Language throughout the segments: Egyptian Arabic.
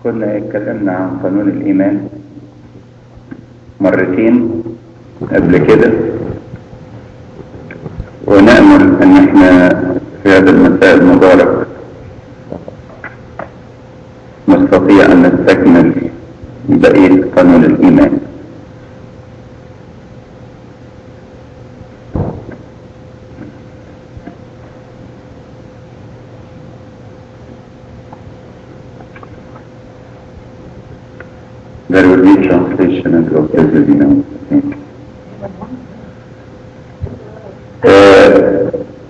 كنا اتكلمنا عن قانون الإيمان مرتين قبل كده ونأمل أن احنا في هذا المساء المبارك نستطيع أن نستكمل بقية قانون الإيمان There will be translation and of this, you know. آه،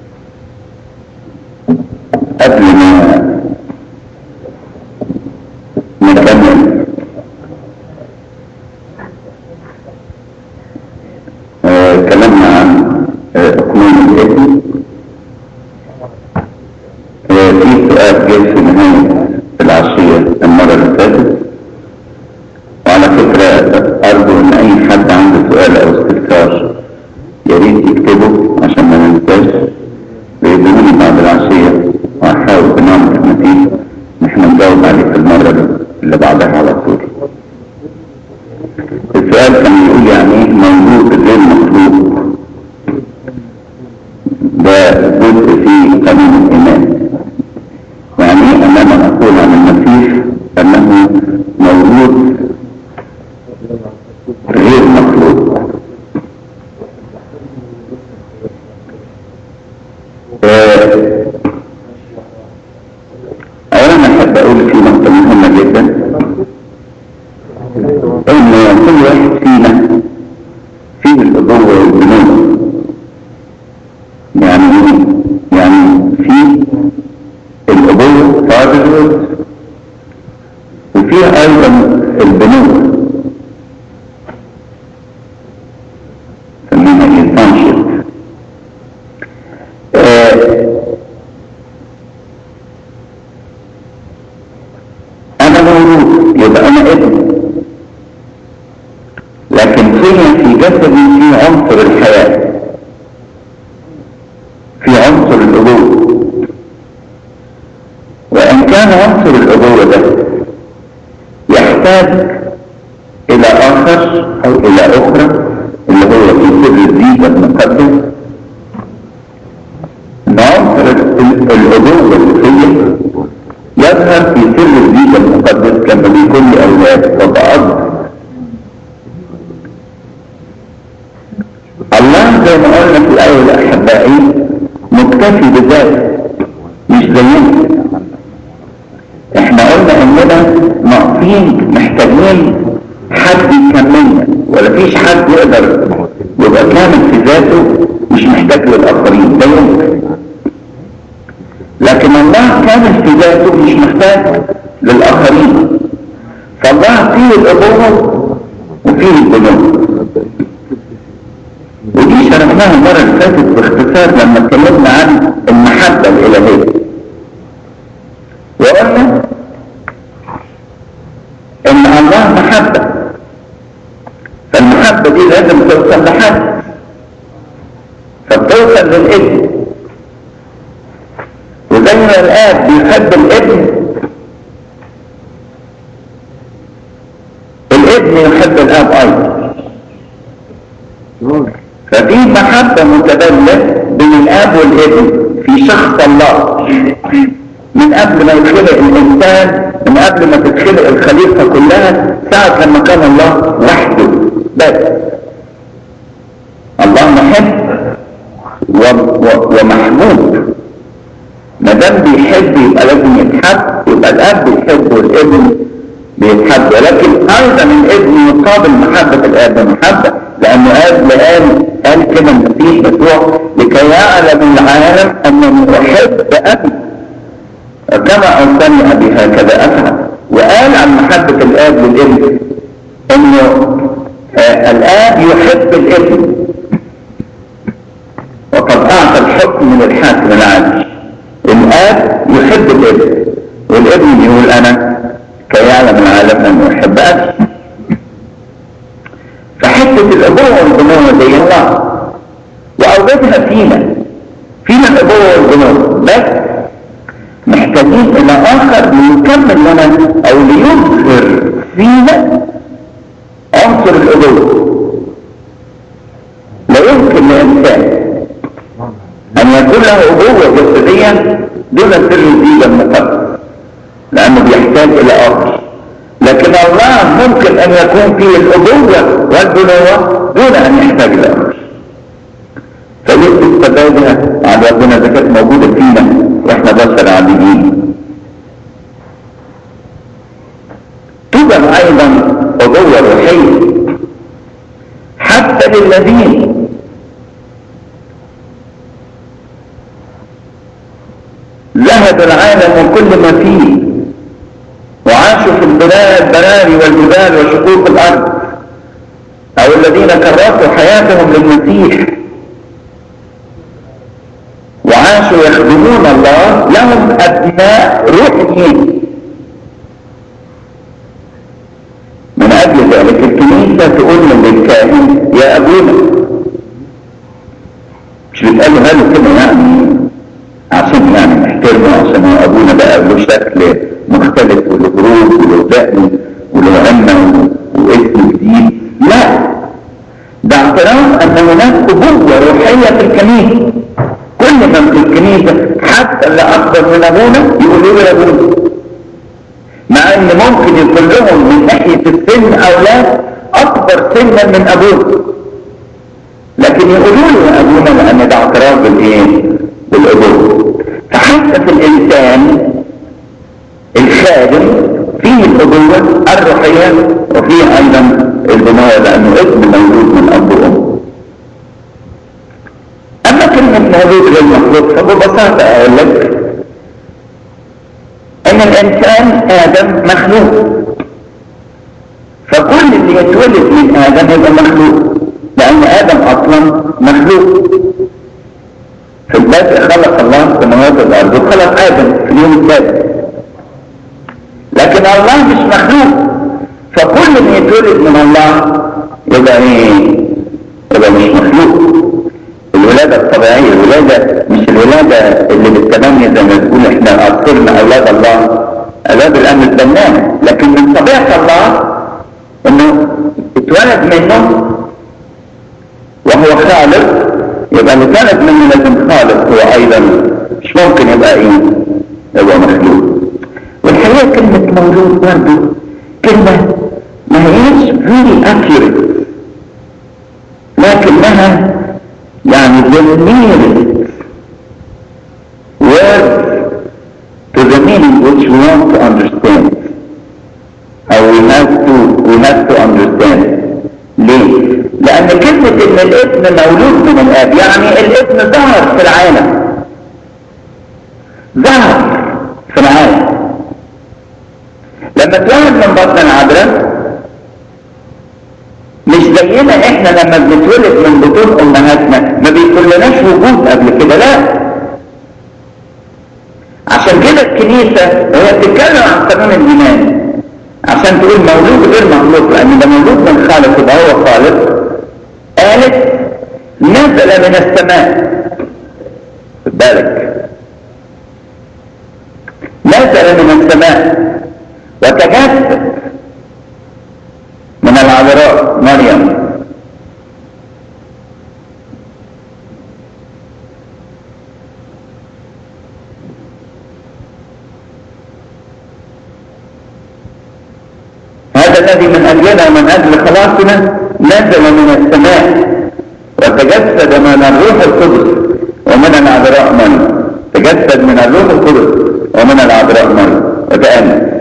قبل ما نكمل آه، كلامنا عن آه، قانون الاسم آه، في سؤال جه في نهاية العشية المرة اللي فاتت وعلى فكرة أرجو إن أي حد عنده سؤال أو استفسار يا ريت يكتبه عشان ما ننساش ويدوني بعد العشية وهحاول بنعمة المسيح إن احنا نجاوب عليه في المرة اللي بعدها على طول. السؤال كان يقول يعني إيه موجود غير مخلوق؟ ده جزء في قانون الإيمان. يعني إيه أن أنا أقول عن المسيح أنه موجود غير مخلوق اولا احب اقول في نقطة مهمة جدا ان كل واحد فينا فيه الابوة والبنوة يعني ايه؟ يعني في الابوة fatherhood وفيها ايضا البنوة سميها الانسانشيب انا مولود يبقى انا ابن لكن فيا في جسدي في عنصر الحياة في عنصر الابوة وان كان عنصر الابوة ده يحتاج الى اخر او الى اخرى اللي هو في سر الزيجة المقدس ان عنصر الابوة اللي فيا يظهر في سر الزيجة المقدس كما بيكون لي اولاد وبأب الله زي ما قلنا في الاول احبائي مكتفي بذاته مش زينا احنا قلنا اننا ناقصين محتاجين حد يكملنا ولا فيش حد يقدر يبقى كامل في ذاته مش محتاج للاخرين ده يمكن لكن الله كامل في ذاته مش محتاج للاخرين فالله فيه الابوه وفيه البنوه ودي شرحناها المره اللي فاتت باختصار لما اتكلمنا عن المحبه الالهيه وقلنا ان الله محبه فالمحبة دي لازم توصل لحد فبتوصل للابن وزي ما الاب بيحب الابن الابن يحب الاب ايضا ففي محبة متبادلة بين الاب والابن في شخص الله من قبل ما يتخلق الانسان من قبل ما تتخلق الخليقة كلها ساعة لما كان الله وحده بس الله محب و... و... ومحبوب ما دام بيحب يبقى لازم يتحب يبقى الاب بيحب والابن بيتحب ولكن ايضا الابن يقابل محبة الاب بمحبة لانه قال قال قال كده المسيح يسوع لكي يعلم العالم انني احب ابي كما اوصاني ابي هكذا افعل وقال عن محبة الاب للابن انه آه الاب يحب الابن وقد اعطى الحكم من الحاكم العادل الاب يحب الابن والابن يقول انا كي يعلم العالم انه يحب ابي فحته الابوه والبنوه زي الله واوجدها فينا فينا الابوه والبنوه بس محتاجين الى اخر ليكمل لنا او ليظهر فينا عنصر الابوة لا يمكن لانسان ان يكون له ابوة جسدية دون سر الزيجة المقدس لانه بيحتاج الى اخر لكن الله ممكن ان يكون فيه الابوة والبنوة دون ان يحتاج الى اخر فليه استفادها على ربنا اذا كانت موجودة فينا واحنا بشر عاديين توجد ايضا ابوة روحية حتى للذين ذهب العالم من كل ما فيه وعاشوا في البلاد البراري والجبال وشقوق الارض او الذين كرسوا حياتهم للمسيح وعاشوا يخدمون الله لهم ابناء روحيين من اجل ذلك الكنيسة تقول للكاهن يا ابونا مش بتقال له هذا كده يعني عشان يعني نحترمه عشان هو ابونا بقى له شكل مختلف وله جروب وله دقن وله عمة واسم جديد لا ده اعتراف ان هناك ابوة روحية في الكنيسة كل من في الكنيسة حتى اللي اكبر من ابونا يقولوا له يا ابونا مع ان ممكن يكون لهم من ناحية السن اولاد اكبر سنا من ابونا لكن يقولوا له يا ابونا لان ده اعتراف بالايه بالابوة فحتى في الانسان الخادم فيه الابوة الروحية وفيه ايضا البنوة لانه ابن مولود من اب وام اما كلمة مولود غير مخلوق فببساطة اقول لك ان الانسان ادم مخلوق فكل اللي يتولد من ادم يبقى مخلوق لان ادم اصلا مخلوق في البدء خلق الله السماوات والارض وخلق ادم في اليوم السادس لكن الله مش مخلوق فكل اللي يتولد من الله يبقى ايه يبقى مش مخلوق الولادة الطبيعية الولادة مش الولادة اللي بالتبني زي ما بنقول احنا اصلنا اولاد الله اولاد الامن البنان لكن من طبيعة الله انه اتولد منه وهو خالق يبقى اللي اتولد منه لازم خالق هو ايضا مش ممكن يبقى ايه يبقى مخلوق والحقيقة كلمة مولود برضه كلمة ما هيش very accurate لكنها يعني the nearest word to the meaning which we want to understand or we have to we have to understand ليه؟ لأن كلمة إن الابن مولود من الآب يعني الابن ظهر في العالم ظهر في العالم لما اتولد من بطن العذراء مش زينا احنا لما بنتولد من بطون امهاتنا ما بيكونلناش وجود قبل كده لا عشان كده الكنيسة وهي بتتكلم عن قانون الايمان عشان تقول مولود غير مخلوق لان ده مولود من خالق يبقى هو خالق قالت نزل من السماء خد بالك نزل من السماء وتجسد من العذراء مريم هذا الذي من أجلنا ومن أجل خلاصنا نزل من السماء وتجسد من الروح القدس ومن العذراء مريم تجسد من الروح القدس ومن العذراء مريم وتأمل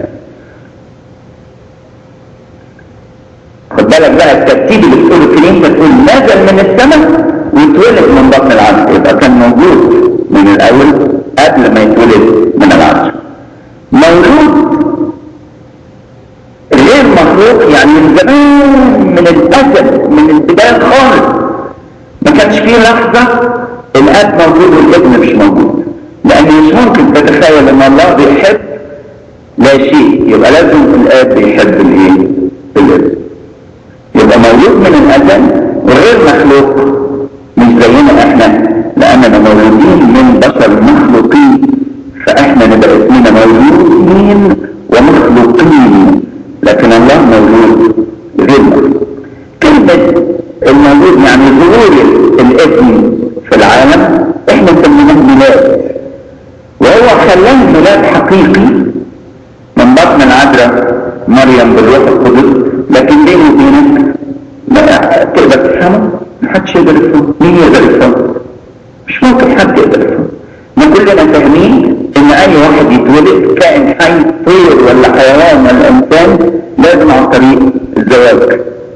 خد بالك بقى الترتيب اللي بتقول الكنيسه تقول نزل من السماء ويتولد من بطن العذراء يبقى كان موجود من الاول قبل ما يتولد من العذراء مولود غير مخلوق يعني من زمان من الازل من البدايه خالص ما كانش فيه لحظه الاب موجود والابن مش موجود لان مش ممكن تتخيل ان الله بيحب لا شيء يبقى لازم الاب بيحب الايه الابن يبقى مولود من الأزل وغير مخلوق مش زينا احنا لأننا مولودين من بشر مخلوقين فاحنا نبقى اسمنا مولودين كلمة الموجود يعني ظهور الابن في العالم احنا سميناه ميلاد وهو خلاه ميلاد حقيقي من بطن العذراء مريم بالروح القدس لكن بيني وبينك لا تقدر تفهمه محدش يقدر يفهمه مين يقدر يفهمه مش ممكن حد يقدر يفهمه ما كلنا فاهمين ان اي واحد يتولد كائن حي طير ولا حيوان ولا انسان لازم عن طريق الزواج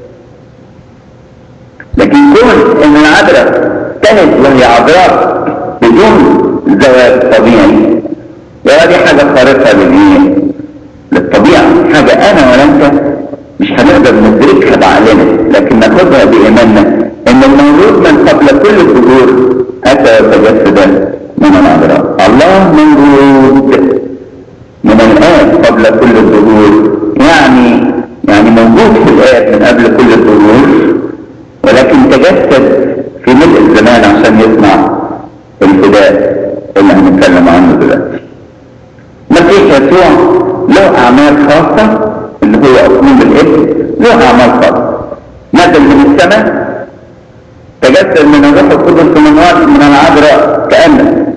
لكن كون ان العذراء كانت وهي عذراء بدون زواج طبيعي وهذه حاجة خارقة للايه للطبيعة حاجة انا ولا انت مش هنقدر ندركها بعقلنا لكن ناخدها بايماننا ان المولود من قبل كل الظهور اتى وتجسد من العذراء الله موجود من الآب قبل كل الظهور يعني يعني موجود في الآب من قبل كل الظهور ولكن تجسد في ملء الزمان عشان يصنع الفداء اللي هنتكلم عنه دلوقتي مسيح يسوع له أعمال خاصة اللي هو أصميم الابن له أعمال خاصة نزل من السماء تجسد من الروح القدس من من العذراء كأنه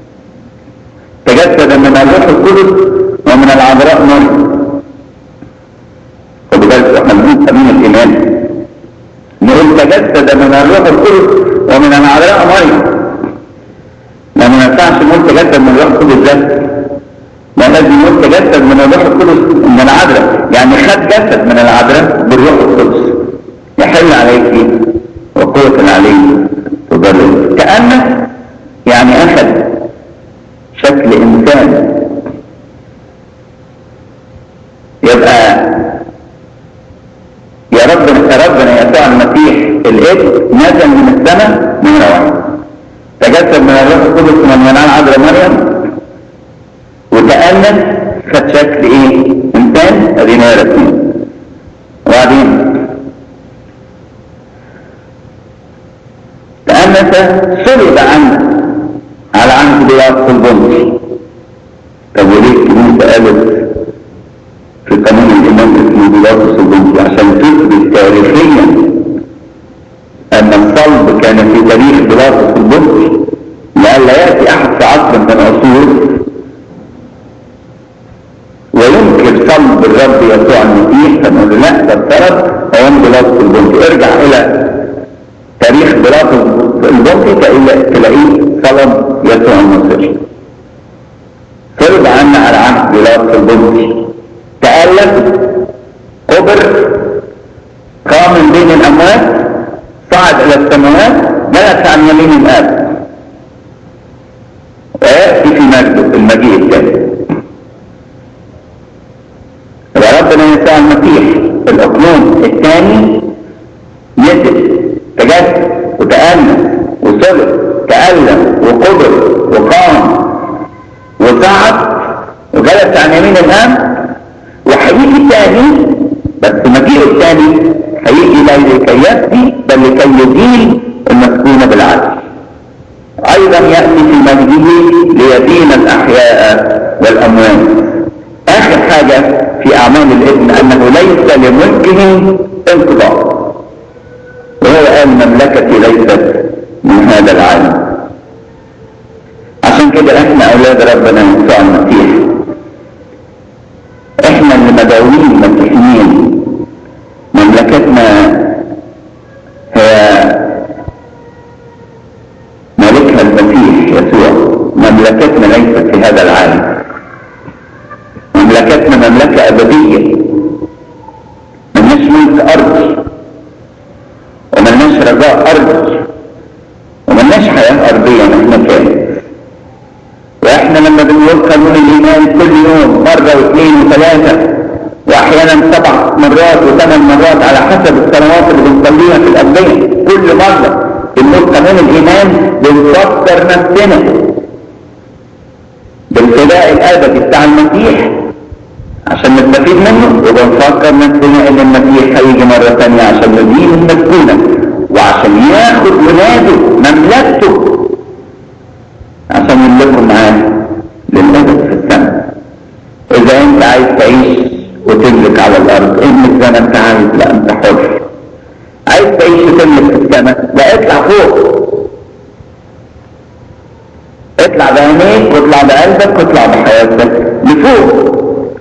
تجسد من الروح القدس ومن العذراء مريم وبذلك احنا بنقول امين الايمان نقول تجسد من الروح القدس ومن العذراء مريم ما ما ينفعش نقول تجسد من الروح القدس ذات ما لازم نقول تجسد من الروح القدس من العذراء يعني خد جسد من العذراء بالروح القدس يحل عليك وقوة عليه تضرر كأنه يعني أخذ شكل إنسان يبقى يا ربنا يا ربنا يسوع المسيح الابن نزل من السماء من واحد تجسد من الروح القدس من منال عذراء مريم وتأنس خد شكل ايه انسان ادينا رسمين وبعدين تأنس صلب عنه على عهد بياض البنطي طب وليه الكنيسة قالت في قانون الإمام اسمه بيلاطس البنطي عشان تثبت تاريخيا أن الصلب كان في تاريخ بيلاطس البنطي لئلا يأتي أحد في عصر من العصور وينكر صلب الرب يسوع المسيح فنقول له لا ده افترض أيام بيلاطس البنطي ارجع إلى تاريخ بيلاطس البنطي تلاقيه صلب يسوع المسيح فرض عنا على عهد بيلاطس البنطي تألف قبر قام من بين الأموات صعد إلى السماوات جلس عن يمين الآب ويأتي في مجده المجيء الثاني ربنا يسوع المسيح الأقلوم الثاني نزل تجسد وتأنس وصلب تألم وقبر وقام وصعد وجلس عن يمين الآب وهيجي الثاني بس مجيء الثاني هيجي لا لكي يبكي بل لكي يزيل المسكون بالعدل ايضا ياتي في مجده ليدين الاحياء والاموات اخر حاجه في اعمال الابن انه ليس لملكه انقضاء وهو قال مملكتي ليست من هذا العالم عشان كده احنا اولاد ربنا يسوع المسيح احنا اللي مدعوين مسيحيين مملكتنا هي ملكها المسيح يسوع مملكتنا ليست في هذا العالم مملكتنا مملكة أبدية ملناش ملك أرضي وملناش رجاء أرضي وملناش حياة أرضية مهما كانت واحنا لما بنقول قانون الايمان كل يوم مرة واثنين وثلاثة واحيانا سبع مرات وثمان مرات على حسب السنوات اللي بنصليها في الأبدية كل مرة بنقول قانون الايمان بنفكر نفسنا بالفداء الابدي بتاع المسيح عشان نستفيد منه وبنفكر نفسنا ان المسيح هيجي مرة ثانية عشان ندين المسكونة وعشان ياخد ولاده مملكته عشان يملكوا معاه للأبد في السماء إذا أنت عايز تعيش وتملك على الأرض املك زي ما أنت عايز لا أنت حر عايز عايز تعيش كلمة في السماء لا اطلع فوق اطلع بعينيك واطلع بقلبك واطلع بحياتك لفوق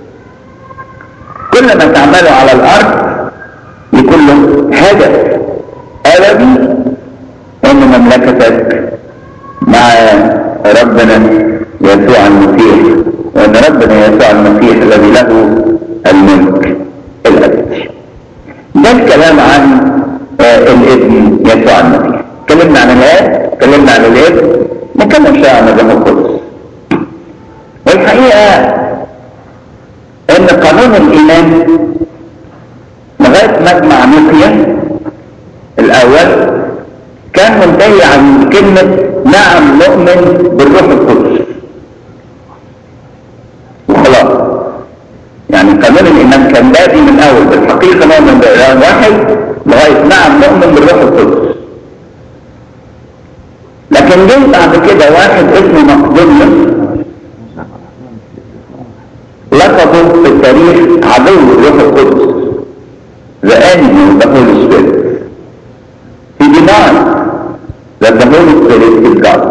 كل ما تعمله على الارض يكون له هدف ابدي ان مملكتك مع ربنا يسوع المسيح وان ربنا يسوع المسيح الذي له الملك الابدي ده الكلام عن آه الابن يسوع المسيح اتكلمنا عن الاب اتكلمنا عن الابن نتكلم شويه عن الروح القدس والحقيقه ان قانون الايمان لغايه مجمع نيقيا الاول كان منتهي عن كلمه نعم نؤمن بالروح القدس وخلاص يعني قانون الايمان كان بادي من اول بالحقيقه نؤمن باله واحد لغايه نعم نؤمن بالروح القدس لكن جه بعد كده واحد اسمه مقدونيوس لقبه في التاريخ عدو الروح القدس the enemy of the Holy Spirit he denied that the Holy Spirit is God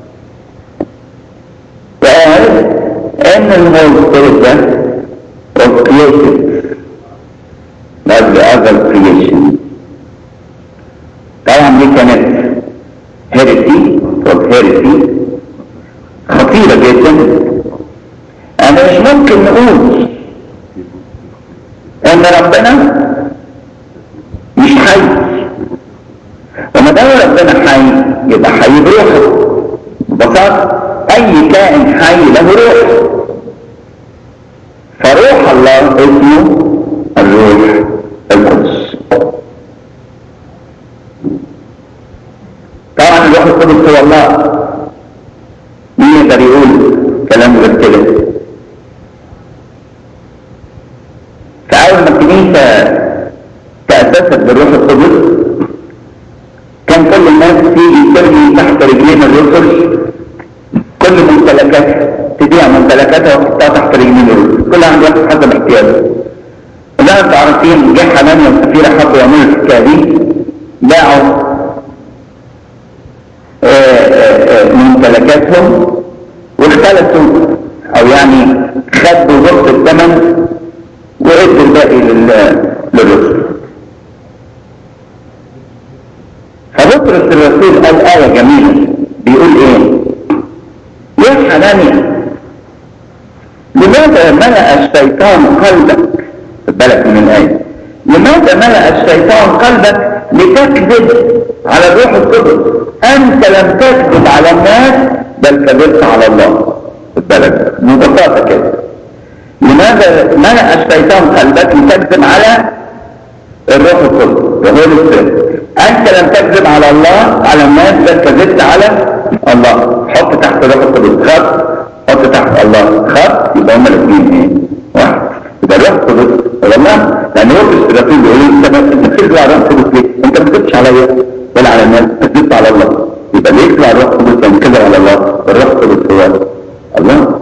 وقال ان الهولي سبيريت ده was created like the other creation طبعا دي كانت هيرسي was heresy خطيرة جدا انا مش ممكن نقول ان ربنا مش حي وما دام ربنا حي يبقى حي بروحه ببساطة اي كائن حي له روح فروح الله اسمه الروح القدس طبعا الروح القدس هو الله مين يقدر يقول كلام غير كده فأول ما الكنيسة تأسست بالروح القدس كان كل الناس تيجي ترمي تحت رجلين الرسل كل ممتلكاتها تبيع ممتلكاتها وتحطها تحت رجلين الرسل كل واحد ياخد حسب احتياجه وده انتوا عارفين جه حنانيا وسفيرة حبوا يعملوا الحكاية دي باعوا ممتلكاتهم واختلسوا او يعني خدوا ضغط الثمن وادوا الباقي للرسل فبطرس الرسول قال آية جميلة بيقول ايه يا حنانيا لماذا ملأ الشيطان قلبك بالك من الآية لماذا ملأ الشيطان قلبك لتكذب على الروح القدس انت لم تكذب على الناس بل كذبت على الله بالك ببساطة كده لماذا ملأ الشيطان قلبك لتكذب على الروح القدس وهو السر انت لم تكذب على الله على الناس بل كذبت على الله حط تحت الروح القدس خط حط تحت الله خط يبقى هما الاثنين ايه واحد يبقى الروح القدس ولا الله لان هو الرسول بيقول انت انت بتكذب على الروح القدس ليه؟ انت ما بتكذبش عليا ولا على الناس كذبت على الله يبقى ليه يكذب على الروح القدس لما كذب على الله الروح القدس هو الله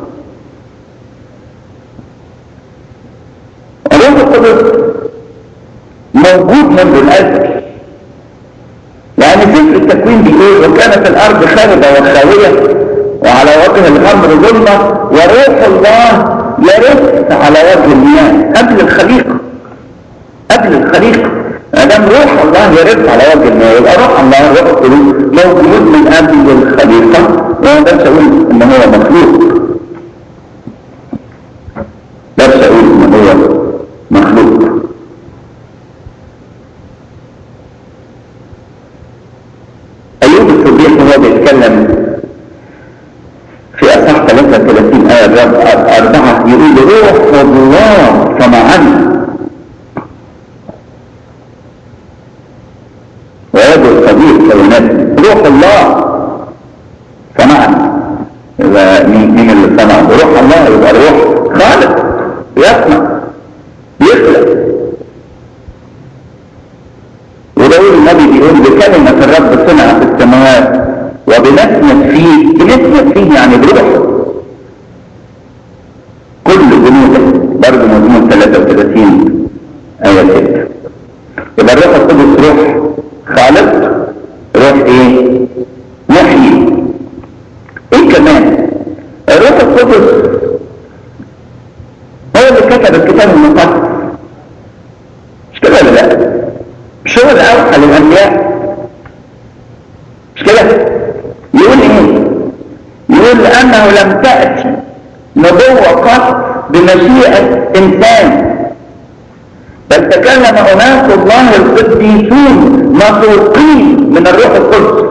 الروح القدس موجود منذ الازل يعني سفر التكوين بيقول وكانت الارض خاربة وخاوية وعلى وجه الامر ظلمة وروح الله يرث على وجه المياه قبل الخليقة قبل الخليقة ما دام روح الله يرث على وجه المياه يبقى روح الله روح القدس موجود من قبل الخليقة وما بس اقول ان هو مخلوق بس اقول ان هو مخلوق ايوب الصديق وهو بيتكلم في اصح 33 آية الرب أربعة يقول روح الله سمعني ويد الصديق كلمات روح الله سمعني يبقى مين مين اللي سمع روح الله يبقى روح خالق يسمع يخلق وداود النبي بيقول بكلمة الرب صنع في السماوات وبنسمة فيه بنسمة فيه يعني بروحه كل جنوده برضه مضمون 33 آية 6 يبقى الروح القدس روح خالق روح ايه محيي ايه كمان الروح القدس هو اللي كتب الكتاب المقدس مش كده ولا لا مش هو اللي اوحى للانبياء مش كده يقول ايه يقول لانه لم تأتي نبوة قط بمشيئة انسان بل تكلم اناس الله القديسون مسوقين من الروح القدس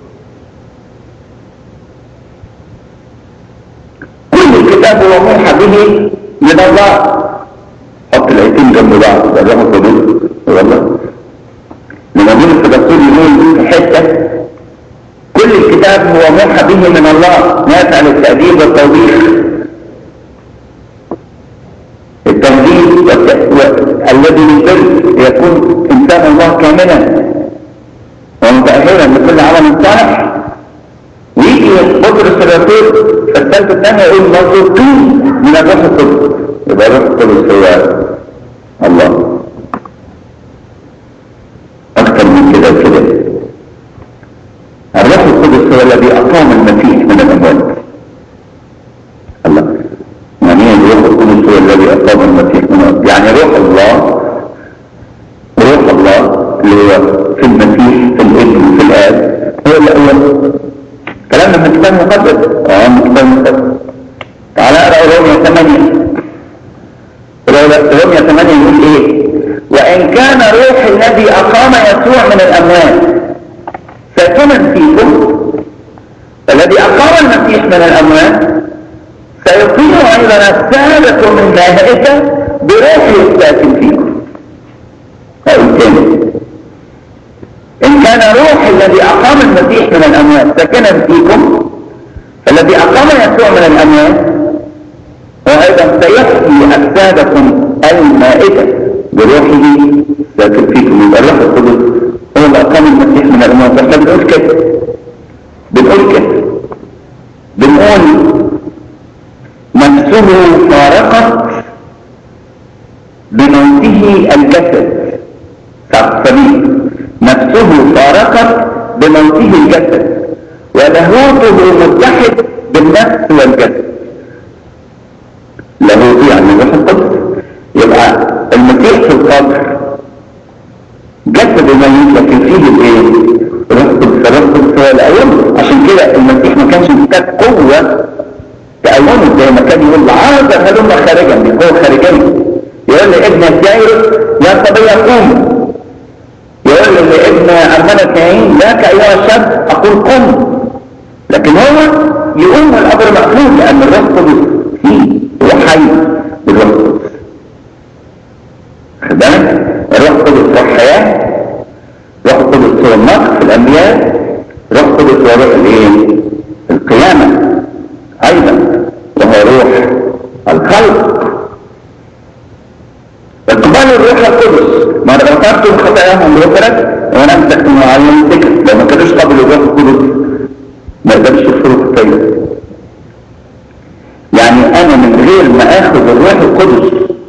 كل الكتاب هو موحى به من الله حط الايتين جنب بعض الروح القدس والله لما بولس الرسول يقول في حته كل الكتاب هو موحى به من الله نافع للتأديب والتوبيخ التهديد الذي يبر يكون انسان الله كاملا ومتأهلا لكل عمل صالح ويجي بطرس الرسول في الثالثة الثانية يقول مرزوقين من الروح القدس يبقى الروح القدس هو الله أكثر من كده وكده الروح القدس هو الذي أقام المسيح من الأموات الله يعني ايه الروح القدس هو الذي أقام المسيح من الأموات يعني روح الله روح الله اللي هو في المسيح في الابن في الآب هو الأول كلامنا من الكتاب المقدس اه من الكتاب المقدس تعالى اقرا رومية 8 رومية 8 يقول ايه وان كان روح الذي اقام يسوع من الاموات ساكنا فيكم الذي اقام المسيح من الاموات سيقيم ايضا السادة من ملائكة بروحه الساكن فيكم اقول تاني ان كان روح الذي اقام المسيح من الاموات ساكنا فيكم الذي اقام يسوع من الاموات وايضا سيحيي اجسادكم المائتة بروحه ساكن فيكم يبقى الروح القدس هو اللي اقام المسيح من الاموات احنا بنقول كده بنقول كده بنقول نفسه فارقت بموته الجسد سبيل نفسه فارقت بموته الجسد ولاهوته متحد بالنفس والجسد لاهوت يعني روح القدس يبقى المسيح في القبر جسد ميت لكن فيه الايه روح القدس روح القدس هو الاول عشان كده المسيح ما كانش محتاج قوه تأومه زي ما كان يقول عاذر هلم خارجا بقوه خارجيه يقول لابن الجايرس يا صبي قوم يقول لابن أرمنة نعيم ذاك أيها الشاب أقول قم لكن هو يقوم الأمر مقلوب لأن الروح القدس فيه هو حي بالروح القدس خد بالك الروح القدس هو الحياة الروح القدس هو النقص في الأنبياء الروح القدس هو روح الايه؟ القيامة أيضا وهو روح الخلق اقبال الروح القدس ما غفرتم خطاياهم غفرت ولم تكونوا عليهم ذكر لو ما كانوش قبلوا الروح القدس ما يقدرش يغفروا خطايا يعني انا من غير ما اخذ الروح القدس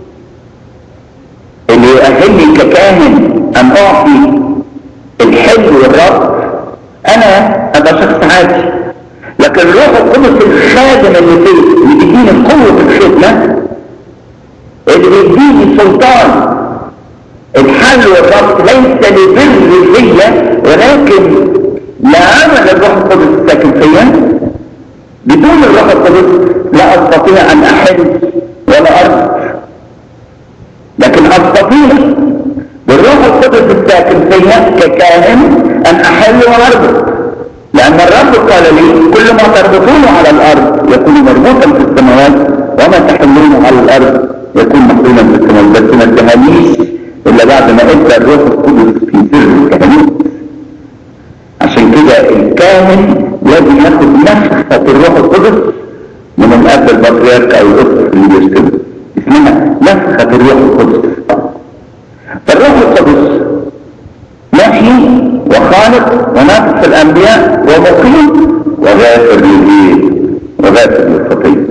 اللي يؤهلني ككاهن ان اعطي الحل والرب انا ابقى شخص عادي لكن الروح القدس الخادم اللي فيه اللي بيديني قوه الخدمه اللي بيديني سلطان الحل والربط ليس لبر فيا ولكن لعمل الروح القدس الساكن فيا بدون الروح القدس لا استطيع ان احل ولا اربط لكن استطيع بالروح القدس الساكن فيا ككاهن ان احل واربط لان الرب قال لي كل ما تربطونه على الارض يكون مربوطا في السماوات وما تحلونه على الارض يكون محلولا في السماوات بس ما اتهمنيش الا بعد ما ادى الروح القدس في سر الكهنوت عشان كده الكاهن لازم ياخد نفخة الروح القدس من الاب البطريرك او الاسقف اللي بيرسله اسمها نفخة الروح القدس فالروح القدس محيي وخالق ونفخ الانبياء ومقيم وغافر للايه وغافر للخطيه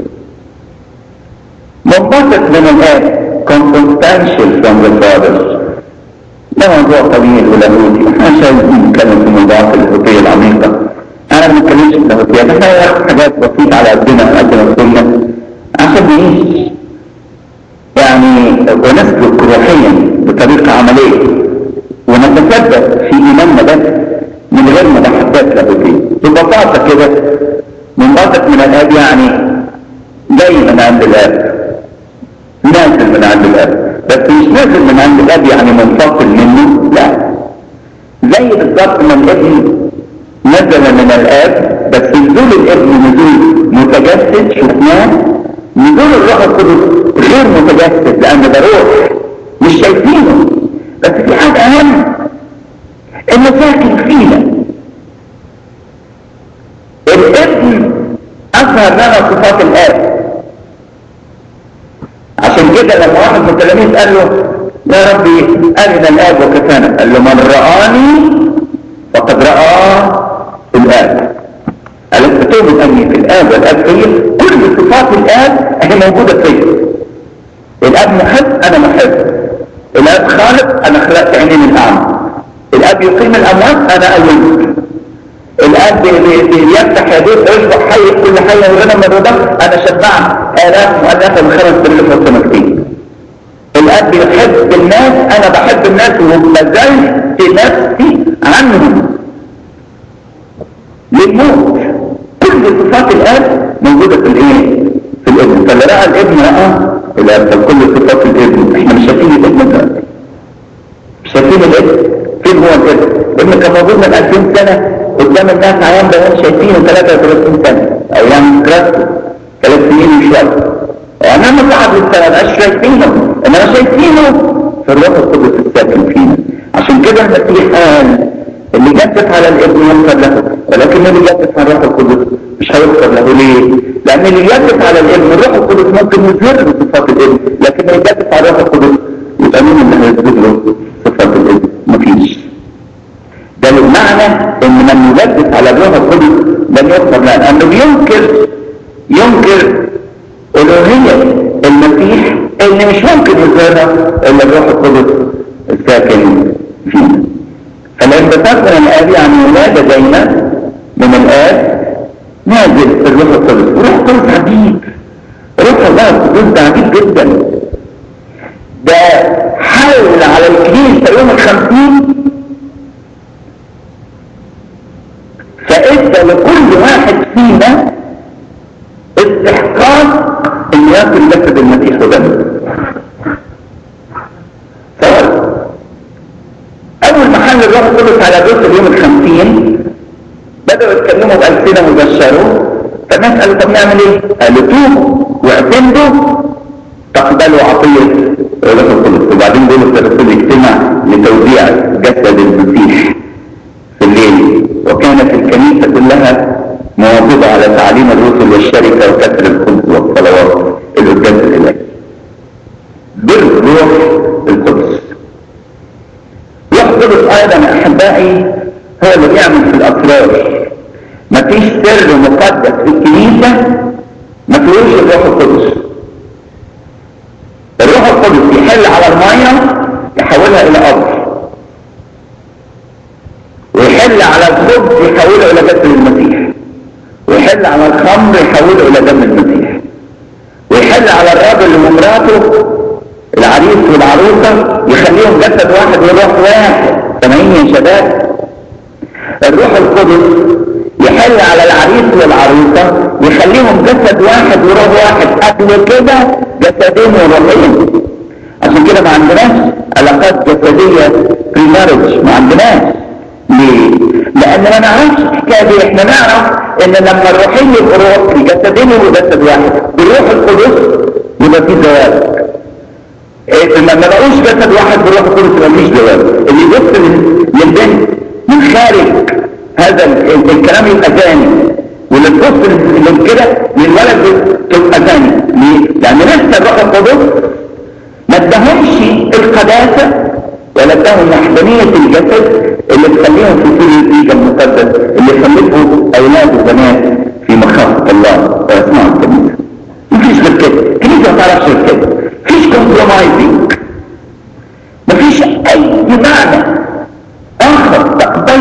منبسط من الاب consubstantial from the Father ده موضوع طويل ولاهوتي احنا مش عايزين نتكلم في الموضوعات اللاهوتيه العميقه انا ما بتكلمش في اللاهوتيه بس انا حاجات بسيطه على قدنا قد ما كنا عشان نعيش يعني ونسلك روحيا بطريقه عمليه ونتصدق في ايماننا ده من غير ملاحظات لاهوتيه ببساطه كده منبثق من الاب يعني جاي من عند الاب نازل من عند الاب بس مش نازل من عند الاب يعني منفصل منه لا زي بالظبط ما الابن نزل من الاب بس نزول الابن نزول متجسد شفناه نزول الروح القدس غير متجسد لان ده روح مش شايفينه بس في حاجه اهم انه ساكن فينا الابن اظهر لنا صفات الاب عشان كده لما واحد من التلاميذ قال له يا ربي ارنا الاب وكفانا قال له من رآني فقد رأى الاب ألست تؤمن أني في الآب والآب فيا كل صفات الآب هي موجودة فيا الآب محب أنا محب الآب خالق أنا خلقت عينين الأعمى الآب يقيم الأموات أنا أولد الآب بيفتح يديه ويشبع حي كل حي وغنى من الرضا أنا شبعت آلاف مؤلفة من خمس باللفة والسمكتين الآب بيحب الناس أنا بحب الناس وبذلت نفسي عنهم للموت كل صفات الآب موجودة في الإيه؟ في الابن فاللي رأى الابن رأى الآب فكل صفات الابن احنا مش شايفين الابن دلوقتي مش شايفين الابن فين هو الابن؟ الابن كان موجود من 2000 سنة قدام الناس عيان بيان شايفينه 33 سنة ايام كراسته ثلاث سنين وشوية وانما صعد للسنة مبقاش شايفينه انما شايفينه في الروح القدس الساكن فينا عشان كده المسيح قال اللي جدف على الابن يغفر له ولكن اللي جدف على الروح القدس مش هيغفر له ليه؟ لان اللي يجدف على الابن الروح القدس ممكن يظهر له صفات الابن لكن اللي يجدف على الروح القدس يبقى مين اللي هيظهر له صفات الابن؟ مفيش ده المعنى ان من يجدف على الروح القدس لن يغفر له لانه بينكر ينكر الوهية المسيح اللي مش ممكن يظهرها الا الروح القدس الساكن فينا فالانبثاق من الآب يعني ولادة دايما من الآب نازل الروح القدس الروح القدس عجيب روح الله القدس ده عجيب جدا ده حول على الكنيسة يوم الخمسين فادى لكل واحد فينا استحقاق ان ياكل جسد المسيح ودمه سواء اول ما حل الروح القدس على جزء يوم الخمسين بدأوا يتكلموا بألسنة وبشروا فالناس قالوا طب نعمل ايه؟ قالوا توبوا واعتمدوا تقبلوا عطية الروح القدس وبعدين دول الرسول اجتمع لتوزيع جسد المسيح في الليل وكانت الكنيسة كلها مواظبة على تعليم الرسل والشركة وكسر الخبز والصلوات القداس الإلهي بالروح القدس روح القدس ايضا احبائي هو اللي بيعمل في الاسرار مفيش سر مقدس في الكنيسه ما فيهوش الروح القدس الروح القدس يحل على الميه يحولها الى قبر ويحل على الخبز يحوله الى جسد المسيح ويحل على الخمر يحوله الى دم المسيح ويحل على الراجل ومراته العريس والعروسة يخليهم جسد واحد وروح واحد سامعين يا شباب الروح القدس يحل على العريس والعروسة يخليهم جسد واحد وروح واحد قبل كده جسدين وروحين عشان كده ما عندناش علاقات جسدية في مارج ما عندناش ليه؟ لأن ما نعرفش الحكاية دي احنا نعرف ان لما الروحين يبقوا روح جسدين وجسد واحد بالروح القدس يبقى في زواج لما ما بقوش جسد واحد بالروح القدس ما فيش زواج اللي يبص للبنت من خارج هذا الكلام يبقى ثاني واللي تبص من كده للولد تبقى ثاني ليه؟ لان لسه الروح القدس ما ادهمش القداسه ولا ادهم وحدانيه الجسد اللي تخليهم في سر الإيجا المقدس اللي خلفوا اولاد وبنات في مخافه الله ويسمعوا الكنيسه مفيش غير كده الكنيسه ما تعرفش غير كده مفيش كومبرومايزنج مفيش اي معنى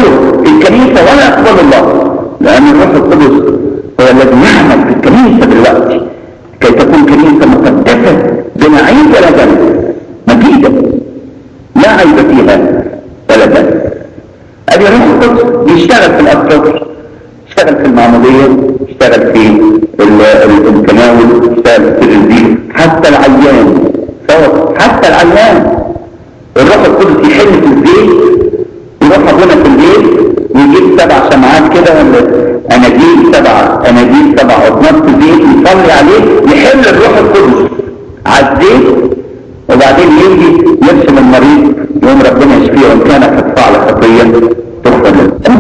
يقبله الكنيسة ولا يقبل الله لأن الروح القدس هو الذي يعمل في الكنيسة دلوقتي كي تكون كنيسة مقدسة بلا عيب ولا دم مجيدة لا عيب فيها ولا دم ادي الروح القدس بيشتغل في الأفكار اشتغل في المعمودية اشتغل في التناول اشتغل في الرزيق حتى العيان حتى العيان الروح القدس يحل في الزيت يروح ابونا في البيت ويجيب سبع شمعات كده اناجيل سبع اناجيل سبع عظمات زيت يصلي عليه يحل الروح القدس على الزيت وبعدين يجي يرسم المريض يوم ربنا يشفيه وان كان قد فعل خطيه تغفر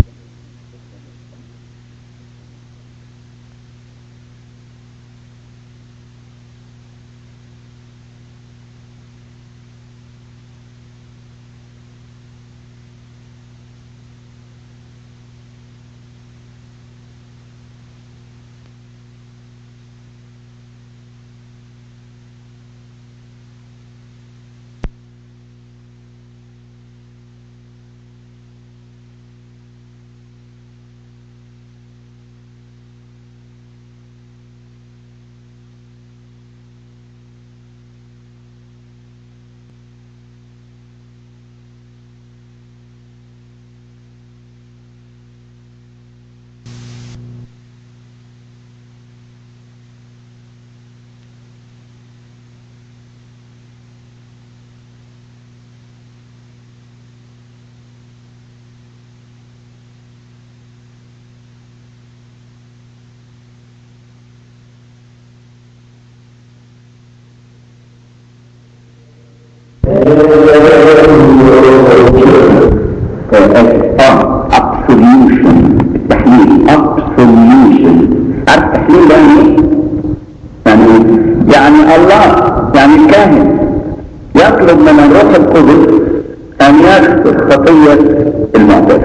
absolution التحليل absolution عارف التحليل ده يعني يعني يعني الله يعني الكاهن يطلب من الروح القدس ان يغفر خطية المعترف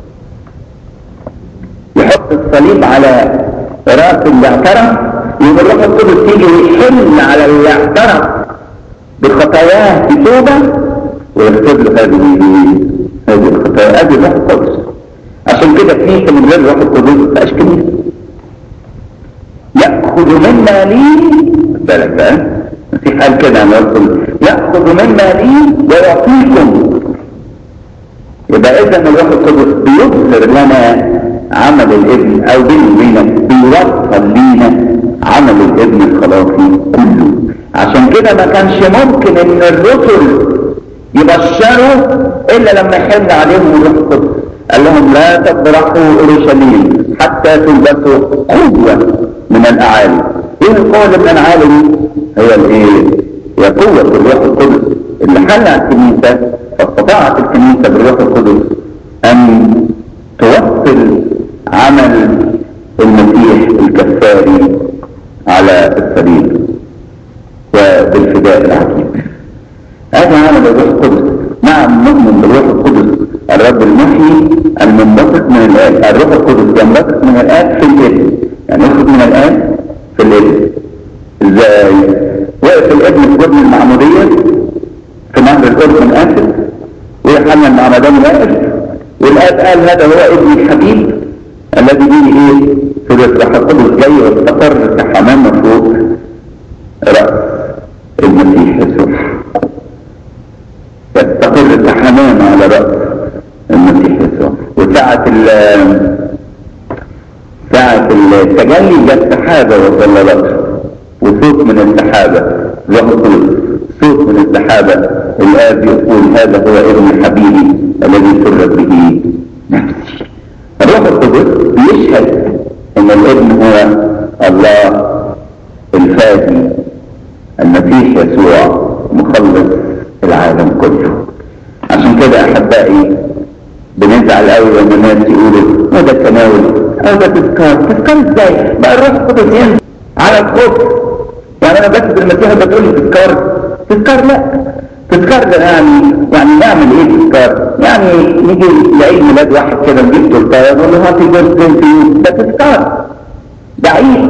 يحط الصليب على راس اللي اعترف يقول الروح القدس تيجي ويحل على اللي اعترف بخطاياه بتوبة ويغفر له هذه هذه الخطايا ادي الروح القدس عشان كده كنيسه من غير الروح القدس ما تبقاش كنيسه ياخذ مما لي بالك بقى في حال كده انا ياخذ مما لي ويعطيكم يبقى اذا الروح القدس بيظهر لنا عمل الابن او بيني وبينك بيوصل لينا عمل الابن الخلاصي كله عشان كده ما كانش ممكن ان الرسل يبشروا الا لما يحل عليهم الروح القدس قال لهم لا تبرحوا اورشليم حتى تلبسوا قوه من الاعالي ايه القوه اللي من الاعالي هي الايه هي قوه الروح القدس اللي حل على الكنيسه فاستطاعت الكنيسه بالروح القدس ان توصل عمل المسيح الكفاري على الصليب وبالفداء العجيب هذا عمل الروح القدس نعم نؤمن بالروح القدس الرب المحيي المنبثق من الآب الروح القدس ينبثق من الآب في الابن يعني يخرج من الآب في الابن ازاي وقف الابن في جبن المعمودية في نهر الأردن آسف ويوحنا المعمدان واقف والآب قال هذا هو ابن الحبيب الذي به ايه في الروح القدس جاي واستقر كحمامة فوق رأس المسيح يسوع يستقر كحمام على رأس المسيح يسوع وساعة ال ساعة التجلي جت سحابة وظللته وصوت من السحابة روح القدس صوت من السحابة الآب يقول هذا هو ابن حبيبي الذي سرت به نفسي الروح القدس يشهد ان الابن هو الله الفادي المسيح يسوع مخلص العالم كله عشان كده احبائي بنزعل قوي لما الناس يقولوا ما ده تناول او ده تذكار تذكار ازاي بقى الروح القدس ينزل على الخبز يعني انا بس بالمسيح بتقول لي تذكار تذكار لا تذكار ده يعني يعني نعمل ايه تذكار يعني نيجي لعيد ميلاد واحد كده نجيب تورتايه نقول له هاتي جوز ده تذكار ده عيد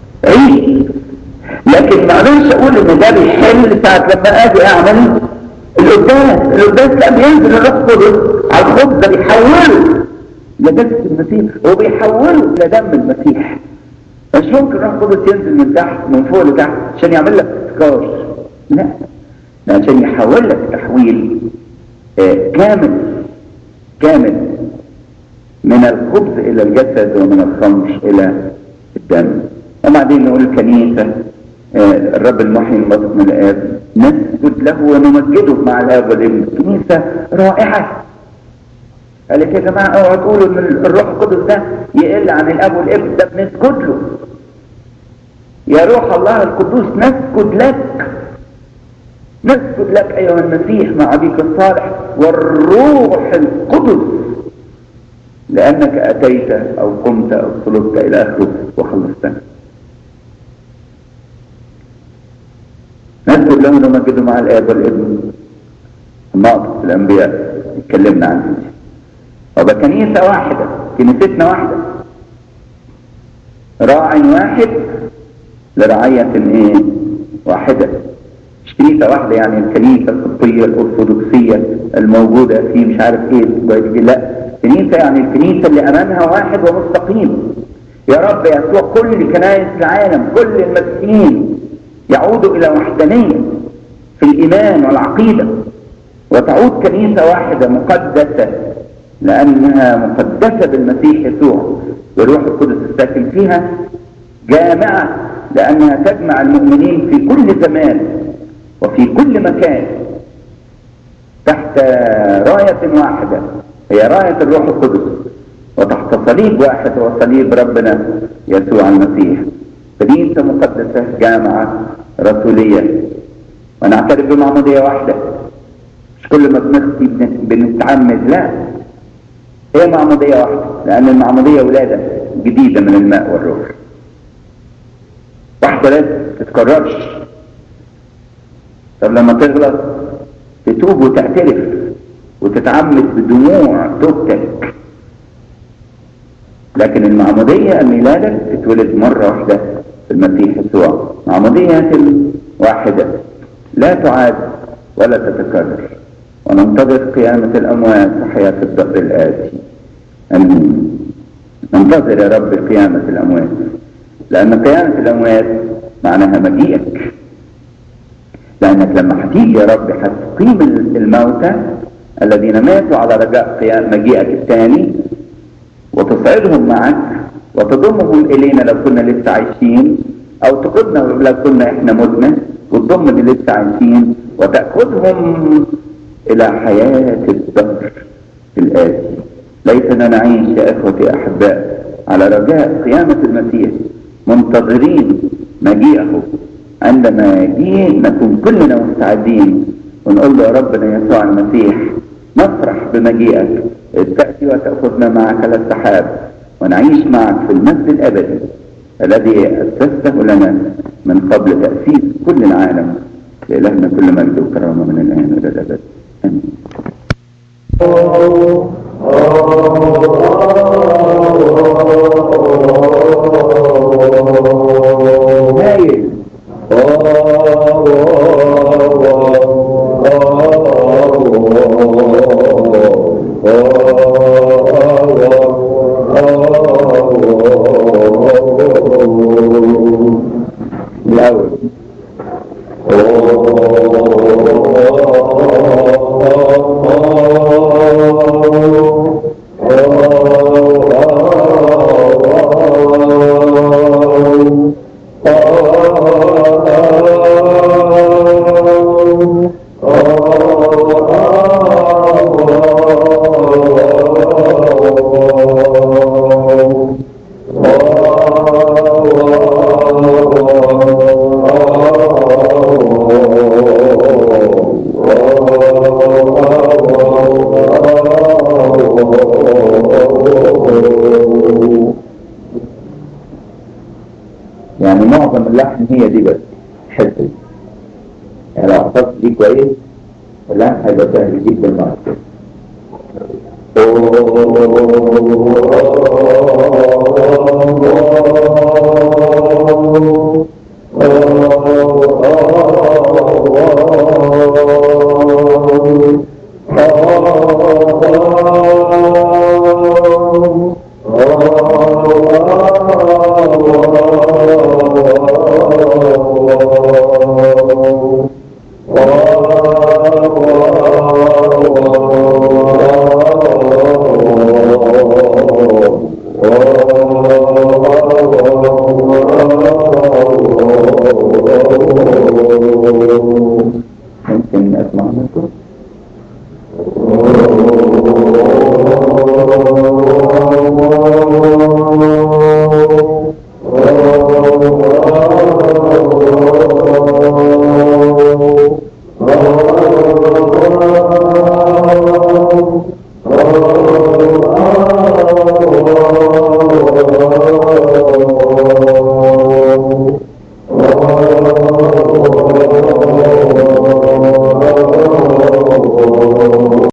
عيد لكن ما اقدرش اقول ان ده بيحل ساعة لما اجي اعمل القداس القداس لا بينزل الروح القدس على الخبز ده بيحوله لجسد المسيح وبيحوله الى دم المسيح مش ممكن الروح القدس ينزل من تحت من فوق لتحت عشان يعمل لك افتكار لا ده عشان يحول لك تحويل آه كامل كامل من الخبز الى الجسد ومن الخمر الى الدم وبعدين نقول الكنيسة آه الرب المحيي المبسط من الآب نسجد له ونمجده مع الآب والابن الكنيسة رائعة قال لك يا جماعة اوعوا تقولوا ان الروح القدس ده يقل عن الاب والابن ده بنسجد له يا روح الله القدوس نسجد لك نسجد لك ايها المسيح مع ابيك الصالح والروح القدس لانك اتيت او قمت او صلبت الى اخره وخلصتنا نسجد له ونمجده مع الاب والابن الناقص الانبياء اتكلمنا عنه وبقى كنيسة واحدة كنيستنا واحدة راع واحد لرعية ايه واحدة مش كنيسة واحدة يعني الكنيسة القبطية الأرثوذكسية الموجودة في مش عارف ايه لا كنيسة يعني الكنيسة اللي أمامها واحد ومستقيم يا رب يسوع كل كنائس العالم كل المسيحيين يعودوا إلى وحدانية في الإيمان والعقيدة وتعود كنيسة واحدة مقدسة لأنها مقدسة بالمسيح يسوع والروح القدس الساكن فيها جامعة لأنها تجمع المؤمنين في كل زمان وفي كل مكان تحت راية واحدة هي راية الروح القدس وتحت صليب واحد هو صليب ربنا يسوع المسيح كنيسة مقدسة جامعة رسولية ونعترف بمعمودية واحدة مش كل ما بنخطي بنتعمد لا هي معمودية واحدة لأن المعمودية ولادة جديدة من الماء والروح واحدة لا تتكررش طب لما تغلط تتوب وتعترف وتتعمد بدموع توبتك لكن المعمودية الميلادة تتولد مرة واحدة في المسيح يسوع معمودية واحدة لا تعاد ولا تتكرر وننتظر قيامة الأموات وحياة الدهر الآتي أمين ننتظر يا رب قيامة الأموات لأن قيامة الأموات معناها مجيئك لأنك لما هتيجي يا رب هتقيم الموتى الذين ماتوا على رجاء قيام مجيئك الثاني وتصعدهم معك وتضمهم إلينا لو كنا لسه عايشين أو تقودنا لو كنا إحنا متنا وتضم اللي لسه عايشين وتأخذهم إلى حياة الدهر الآتي ليتنا نعيش يا إخوتي أحباء على رجاء قيامة المسيح منتظرين مجيئه عندما يجيء نكون كلنا مستعدين ونقول له يا ربنا يسوع المسيح نفرح بمجيئك إذ تأتي وتأخذنا معك على السحاب ونعيش معك في المجد الأبدي الذي أسسته لنا من قبل تأسيس كل العالم لإلهنا كل مجد وكرامة من الآن إلى الأبد آمين هايل الأول يعني معظم اللحن هي دي بس الحته دي يعني لو احفظت دي كويس اللحن هيبقى سهل جدا معك كده